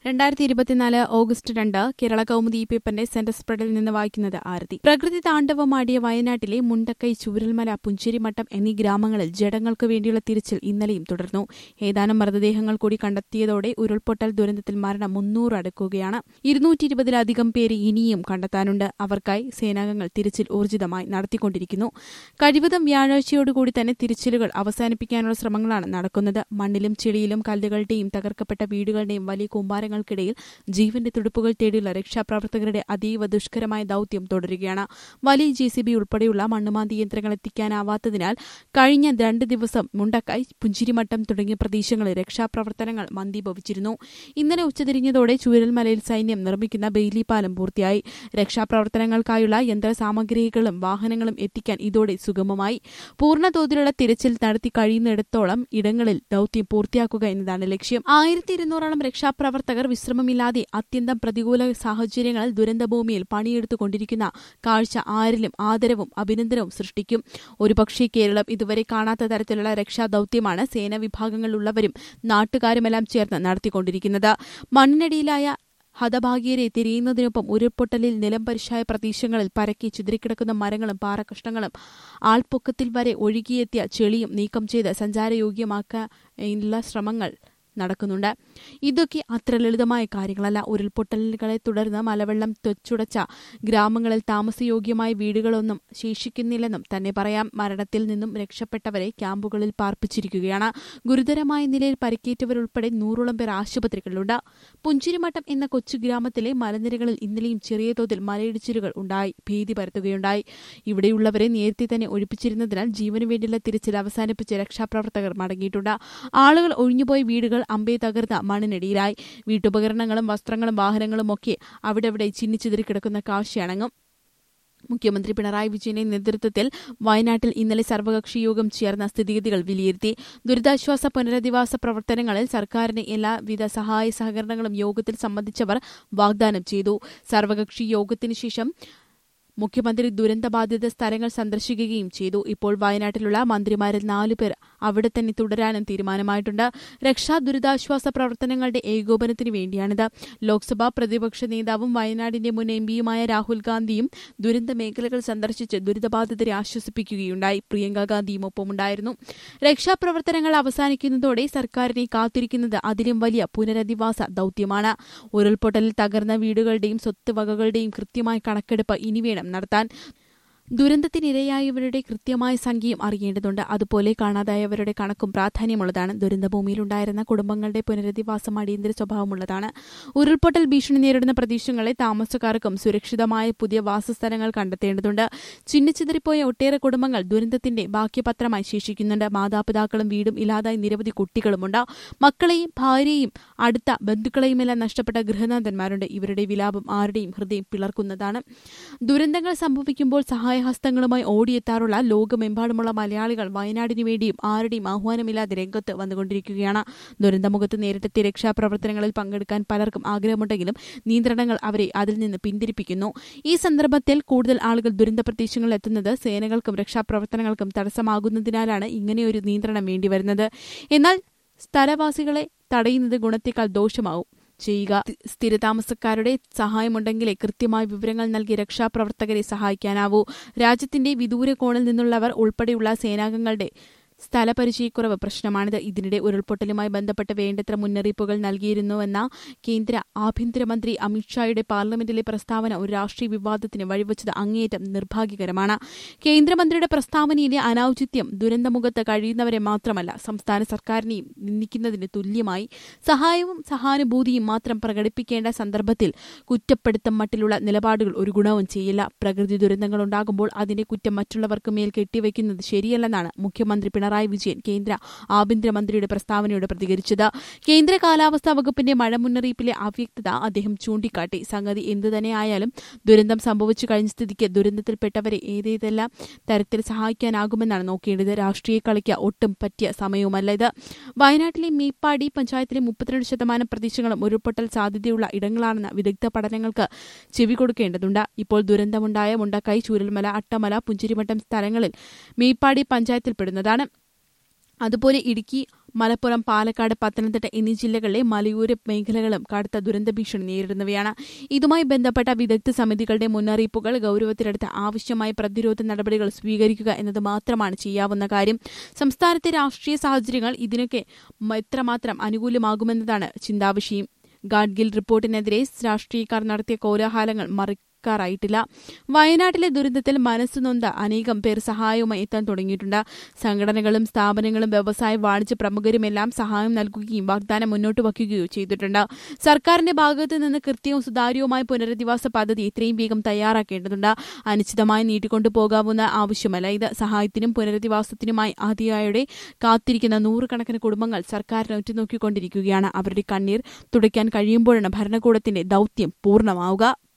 രണ്ടായിരത്തി ഇരുപത്തിനാല് ഓഗസ്റ്റ് രണ്ട് കേരള കൗമുദി ഈ പേപ്പറിന്റെ സെന്റർ സ്പ്രെഡിൽ നിന്ന് വായിക്കുന്നത് ആരതി പ്രകൃതി താണ്ഡവമാടിയ വയനാട്ടിലെ മുണ്ടക്കൈ ചൂരൽമല പുഞ്ചേരിമട്ടം എന്നീ ഗ്രാമങ്ങളിൽ ജഡങ്ങൾക്ക് വേണ്ടിയുള്ള തിരച്ചിൽ ഇന്നലെയും തുടർന്നു ഏതാനും മൃതദേഹങ്ങൾ കൂടി കണ്ടെത്തിയതോടെ ഉരുൾപൊട്ടൽ ദുരന്തത്തിൽ മരണം മുന്നൂറ് അടുക്കുകയാണ് ഇരുന്നൂറ്റി ഇരുപതിലധികം പേര് ഇനിയും കണ്ടെത്താനുണ്ട് അവർക്കായി സേനാംഗങ്ങൾ തിരച്ചിൽ ഊർജിതമായി നടത്തിക്കൊണ്ടിരിക്കുന്നു കഴിവതും വ്യാഴാഴ്ചയോടുകൂടി തന്നെ തിരച്ചിലുകൾ അവസാനിപ്പിക്കാനുള്ള ശ്രമങ്ങളാണ് നടക്കുന്നത് മണ്ണിലും ചെളിയിലും കല്ലുകളുടെയും തകർക്കപ്പെട്ട വീടുകളുടെയും വലിയ കൂമ്പാരങ്ങൾക്കിടയിൽ ജീവന്റെ തുടുപ്പുകൾ തേടിയുള്ള രക്ഷാപ്രവർത്തകരുടെ അതീവ ദുഷ്കരമായ ദൌത്യം തുടരുകയാണ് വലിയ ജെ സി ബി ഉൾപ്പെടെയുള്ള മണ്ണുമാന്തി യന്ത്രങ്ങൾ എത്തിക്കാനാവാത്തതിനാൽ കഴിഞ്ഞ രണ്ട് ദിവസം മുണ്ടക്കായി പുഞ്ചിരിമട്ടം തുടങ്ങിയ പ്രദേശങ്ങളിൽ രക്ഷാപ്രവർത്തനങ്ങൾ മന്ദീഭവിച്ചിരുന്നു ഇന്നലെ ഉച്ചതിരിഞ്ഞതോടെ ചൂരൽമലയിൽ സൈന്യം നിർമ്മിക്കുന്ന ബെയിലി പാലം പൂർത്തിയായി രക്ഷാപ്രവർത്തനങ്ങൾക്കായുള്ള യന്ത്രസാമഗ്രികളും വാഹനങ്ങളും എത്തിക്കാൻ ഇതോടെ സുഗമമായി പൂർണ്ണതോതിലുള്ള തിരച്ചിൽ നടത്തി കഴിയുന്നിടത്തോളം ഇടങ്ങളിൽ ദൌത്യം പൂർത്തിയാക്കുക എന്നതാണ് ലക്ഷ്യം ആയിരത്തി ഇരുന്നൂറോളം രക്ഷാപ്രവർത്തകർ വിശ്രമമില്ലാതെ അത്യന്തം പ്രതികൂല സാഹചര്യങ്ങളിൽ ദുരന്തഭൂമിയിൽ പണിയെടുത്തുകൊണ്ടിരിക്കുന്ന കാഴ്ച ആരിലും ആദരവും അഭിനന്ദനവും സൃഷ്ടിക്കും ഒരുപക്ഷേ കേരളം ഇതുവരെ കാണാത്ത തരത്തിലുള്ള രക്ഷാദൌത്യമാണ് സേനാ വിഭാഗങ്ങളിലുള്ളവരും നാട്ടുകാരുമെല്ലാം ചേർന്ന് നടത്തിക്കൊണ്ടിരിക്കുന്നത് മണ്ണിനടിയിലായ ഹതഭാഗ്യരെ തിരിയുന്നതിനൊപ്പം ഉരുൾപൊട്ടലിൽ നിലംപരിശായ പ്രദേശങ്ങളിൽ പരക്കി ചിതറിക്കിടക്കുന്ന മരങ്ങളും പാറകഷ്ണങ്ങളും ആൾപ്പൊക്കത്തിൽ വരെ ഒഴുകിയെത്തിയ ചെളിയും നീക്കം ചെയ്ത് സഞ്ചാരയോഗ്യമാക്കാനുള്ള ശ്രമങ്ങൾ നടക്കുന്നുണ്ട് ഇതൊക്കെ അത്ര ലളിതമായ കാര്യങ്ങളല്ല ഉരുൾപൊട്ടലുകളെ തുടർന്ന് മലവെള്ളം തൊച്ചുടച്ച ഗ്രാമങ്ങളിൽ താമസയോഗ്യമായ വീടുകളൊന്നും ശേഷിക്കുന്നില്ലെന്നും തന്നെ പറയാം മരണത്തിൽ നിന്നും രക്ഷപ്പെട്ടവരെ ക്യാമ്പുകളിൽ പാർപ്പിച്ചിരിക്കുകയാണ് ഗുരുതരമായ നിലയിൽ പരിക്കേറ്റവരുൾപ്പെടെ നൂറോളം പേർ ആശുപത്രികളിലുണ്ട് പുഞ്ചിരിമട്ടം എന്ന കൊച്ചു ഗ്രാമത്തിലെ മലനിരകളിൽ ഇന്നലെയും ചെറിയ തോതിൽ മലയിടിച്ചിലുകൾ ഉണ്ടായി ഭീതി പരത്തുകയുണ്ടായി ഇവിടെയുള്ളവരെ നേരത്തെ തന്നെ ഒഴിപ്പിച്ചിരുന്നതിനാൽ ജീവനു വേണ്ടിയുള്ള തിരച്ചിൽ അവസാനിപ്പിച്ച് രക്ഷാപ്രവർത്തകർ മടങ്ങിയിട്ടുണ്ട് ആളുകൾ ഒഴിഞ്ഞുപോയ വീടുകൾ അമ്പേ തകർന്ന മണ്ണിനടിയിലായി വീട്ടുപകരണങ്ങളും വസ്ത്രങ്ങളും വാഹനങ്ങളും ഒക്കെ അവിടെവിടെ ചിന്നിച്ചിതിരി കിടക്കുന്ന കാഴ്ചയണങ്ങും മുഖ്യമന്ത്രി പിണറായി വിജയന്റെ നേതൃത്വത്തിൽ വയനാട്ടിൽ ഇന്നലെ സർവകക്ഷി യോഗം ചേർന്ന സ്ഥിതിഗതികൾ വിലയിരുത്തി ദുരിതാശ്വാസ പുനരധിവാസ പ്രവർത്തനങ്ങളിൽ സർക്കാരിന് എല്ലാവിധ സഹായ സഹകരണങ്ങളും യോഗത്തിൽ സംബന്ധിച്ചവർ വാഗ്ദാനം ചെയ്തു സർവകക്ഷി യോഗത്തിനു ശേഷം മുഖ്യമന്ത്രി ദുരന്തബാധിത സ്ഥലങ്ങൾ സന്ദർശിക്കുകയും ചെയ്തു ഇപ്പോൾ വയനാട്ടിലുള്ള മന്ത്രിമാരിൽ നാലുപേർ അവിടെ തന്നെ തുടരാനും തീരുമാനമായിട്ടുണ്ട് രക്ഷാ ദുരിതാശ്വാസ പ്രവർത്തനങ്ങളുടെ ഏകോപനത്തിന് വേണ്ടിയാണിത് ലോക്സഭാ പ്രതിപക്ഷ നേതാവും വയനാടിന്റെ മുൻ എം പിയുമായ രാഹുൽ ഗാന്ധിയും ദുരന്ത മേഖലകൾ സന്ദർശിച്ച് ദുരിതബാധിതരെ ആശ്വസിപ്പിക്കുകയുണ്ടായി പ്രിയങ്ക ഗാന്ധിയും ഒപ്പമുണ്ടായിരുന്നു രക്ഷാപ്രവർത്തനങ്ങൾ അവസാനിക്കുന്നതോടെ സർക്കാരിനെ കാത്തിരിക്കുന്നത് അതിലും വലിയ പുനരധിവാസ ദൌത്യമാണ് ഉരുൾപൊട്ടലിൽ തകർന്ന വീടുകളുടെയും സ്വത്തുവകകളുടെയും കൃത്യമായ കണക്കെടുപ്പ് ഇനി വേണം നടത്താൻ ദുരന്തത്തിനിരയായവരുടെ കൃത്യമായ സംഖ്യയും അറിയേണ്ടതുണ്ട് അതുപോലെ കാണാതായവരുടെ കണക്കും പ്രാധാന്യമുള്ളതാണ് ദുരന്തഭൂമിയിലുണ്ടായിരുന്ന കുടുംബങ്ങളുടെ പുനരധിവാസം അടിയന്തര സ്വഭാവമുള്ളതാണ് ഉരുൾപൊട്ടൽ ഭീഷണി നേരിടുന്ന പ്രദേശങ്ങളെ താമസക്കാർക്കും സുരക്ഷിതമായ പുതിയ വാസസ്ഥലങ്ങൾ കണ്ടെത്തേണ്ടതുണ്ട് ചിന്നിച്ചിതറിപ്പോയ ഒട്ടേറെ കുടുംബങ്ങൾ ദുരന്തത്തിന്റെ ബാക്കിപത്രമായി ശേഷിക്കുന്നുണ്ട് മാതാപിതാക്കളും വീടും ഇല്ലാതായി നിരവധി കുട്ടികളുമുണ്ട് മക്കളെയും ഭാര്യയെയും അടുത്ത ബന്ധുക്കളെയുമെല്ലാം നഷ്ടപ്പെട്ട ഗൃഹനാഥന്മാരുണ്ട് ഇവരുടെ വിലാപം ആരുടെയും ഹൃദയം പിളർക്കുന്നതാണ് ദുരന്തങ്ങൾ സംഭവിക്കുമ്പോൾ സഹായഹസ്തങ്ങളുമായി ഓടിയെത്താറുള്ള ലോകമെമ്പാടുമുള്ള മലയാളികൾ വയനാടിനു വേണ്ടിയും ആരുടെയും ആഹ്വാനമില്ലാതെ രംഗത്ത് വന്നുകൊണ്ടിരിക്കുകയാണ് ദുരന്തമുഖത്ത് നേരിട്ടെത്തിയ രക്ഷാപ്രവർത്തനങ്ങളിൽ പങ്കെടുക്കാൻ പലർക്കും ആഗ്രഹമുണ്ടെങ്കിലും നിയന്ത്രണങ്ങൾ അവരെ അതിൽ നിന്ന് പിന്തിരിപ്പിക്കുന്നു ഈ സന്ദർഭത്തിൽ കൂടുതൽ ആളുകൾ ദുരന്ത പ്രദേശങ്ങളിൽ എത്തുന്നത് സേനകൾക്കും രക്ഷാപ്രവർത്തനങ്ങൾക്കും തടസ്സമാകുന്നതിനാലാണ് ഇങ്ങനെയൊരു നിയന്ത്രണം വേണ്ടിവരുന്നത് എന്നാൽ സ്ഥലവാസികളെ തടയുന്നത് ഗുണത്തേക്കാൾ ദോഷമാവും ചെയ്യുക സ്ഥിരതാമസക്കാരുടെ സഹായമുണ്ടെങ്കിലേ കൃത്യമായ വിവരങ്ങൾ നൽകി രക്ഷാപ്രവർത്തകരെ സഹായിക്കാനാവൂ രാജ്യത്തിന്റെ വിദൂര കോണിൽ നിന്നുള്ളവർ ഉൾപ്പെടെയുള്ള സേനാംഗങ്ങളുടെ സ്ഥലപരിചയക്കുറവ് പ്രശ്നമാണിത് ഇതിനിടെ ഉരുൾപൊട്ടലുമായി ബന്ധപ്പെട്ട് വേണ്ടത്ര മുന്നറിയിപ്പുകൾ നൽകിയിരുന്നുവെന്ന കേന്ദ്ര ആഭ്യന്തരമന്ത്രി അമിത്ഷായുടെ പാർലമെന്റിലെ പ്രസ്താവന ഒരു രാഷ്ട്രീയ വിവാദത്തിന് വഴിവെച്ചത് അങ്ങേയറ്റം നിർഭാഗ്യകരമാണ് കേന്ദ്രമന്ത്രിയുടെ പ്രസ്താവനയിലെ അനൌചിത്യം ദുരന്തമുഖത്ത് കഴിയുന്നവരെ മാത്രമല്ല സംസ്ഥാന സർക്കാരിനെയും നിന്ദിക്കുന്നതിന് തുല്യമായി സഹായവും സഹാനുഭൂതിയും മാത്രം പ്രകടിപ്പിക്കേണ്ട സന്ദർഭത്തിൽ കുറ്റപ്പെടുത്തം മട്ടിലുള്ള നിലപാടുകൾ ഒരു ഗുണവും ചെയ്യില്ല പ്രകൃതി ദുരന്തങ്ങൾ ഉണ്ടാകുമ്പോൾ അതിന്റെ കുറ്റം മറ്റുള്ളവർക്ക് മേൽ കെട്ടിവെക്കുന്നത് ശരിയല്ലെന്നാണ് മുഖ്യമന്ത്രി പിണറായി വിജയൻ കേന്ദ്ര ആഭ്യന്തരമന്ത്രിയുടെ പ്രസ്താവനയോട് പ്രതികരിച്ചത് കേന്ദ്ര കാലാവസ്ഥാ വകുപ്പിന്റെ മഴ മുന്നറിയിപ്പിലെ അവ്യക്തത അദ്ദേഹം ചൂണ്ടിക്കാട്ടി സംഗതി എന്തുതന്നെയായാലും ദുരന്തം സംഭവിച്ചു കഴിഞ്ഞ സ്ഥിതിക്ക് ദുരന്തത്തിൽപ്പെട്ടവരെ ഏതേതെല്ലാം തരത്തിൽ സഹായിക്കാനാകുമെന്നാണ് നോക്കേണ്ടത് രാഷ്ട്രീയ കളിക്ക് ഒട്ടും പറ്റിയ സമയവുമല്ല ഇത് വയനാട്ടിലെ മേപ്പാടി പഞ്ചായത്തിലെ മുപ്പത്തിരണ്ട് ശതമാനം പ്രദേശങ്ങളും ഉരുൾപൊട്ടൽ സാധ്യതയുള്ള ഇടങ്ങളാണെന്ന വിദഗ്ധ പഠനങ്ങൾക്ക് ചെവി കൊടുക്കേണ്ടതുണ്ട് ഇപ്പോൾ ദുരന്തമുണ്ടായ മുണ്ടക്കൈ ചൂരൽമല അട്ടമല പുഞ്ചിരിമട്ടം സ്ഥലങ്ങളിൽ മേപ്പാടി പഞ്ചായത്തിൽപ്പെടുന്നതാണ് അതുപോലെ ഇടുക്കി മലപ്പുറം പാലക്കാട് പത്തനംതിട്ട എന്നീ ജില്ലകളിലെ മലയോര മേഖലകളും കടുത്ത ദുരന്ത ഭീഷണി നേരിടുന്നവയാണ് ഇതുമായി ബന്ധപ്പെട്ട വിദഗ്ധ സമിതികളുടെ മുന്നറിയിപ്പുകൾ ഗൌരവത്തിലെടുത്ത് ആവശ്യമായ പ്രതിരോധ നടപടികൾ സ്വീകരിക്കുക എന്നത് മാത്രമാണ് ചെയ്യാവുന്ന കാര്യം സംസ്ഥാനത്തെ രാഷ്ട്രീയ സാഹചര്യങ്ങൾ ഇതിനൊക്കെ എത്രമാത്രം അനുകൂലമാകുമെന്നതാണ് ചിന്താവിഷയം ഗാഡ്ഗിൽ റിപ്പോർട്ടിനെതിരെ രാഷ്ട്രീയക്കാർ നടത്തിയ കോലാഹലങ്ങൾ മറിക്കാറായിട്ടില്ല വയനാട്ടിലെ ദുരന്തത്തിൽ മനസ്സുനൊന്ത അനേകം പേർ സഹായവുമായി എത്താൻ തുടങ്ങിയിട്ടുണ്ട് സംഘടനകളും സ്ഥാപനങ്ങളും വ്യവസായ വാണിജ്യ പ്രമുഖരുമെല്ലാം സഹായം നൽകുകയും വാഗ്ദാനം മുന്നോട്ട് വയ്ക്കുകയോ ചെയ്തിട്ടുണ്ട് സർക്കാരിന്റെ ഭാഗത്തു നിന്ന് കൃത്യവും സുതാര്യവുമായ പുനരധിവാസ പദ്ധതി എത്രയും വേഗം തയ്യാറാക്കേണ്ടതുണ്ട് അനിശ്ചിതമായി നീട്ടിക്കൊണ്ടു പോകാവുന്ന ആവശ്യമല്ല ഇത് സഹായത്തിനും പുനരധിവാസത്തിനുമായി അതിയായോടെ കാത്തിരിക്കുന്ന നൂറുകണക്കിന് കുടുംബങ്ങൾ സർക്കാരിനെ ഉറ്റുനോക്കിക്കൊണ്ടിരിക്കുകയാണ് അവരുടെ കണ്ണീർ തുടയ്ക്കാൻ കഴിയുമ്പോഴാണ് ഭരണകൂടത്തിന്റെ ദൌത്യം പൂർണ്ണമാവുക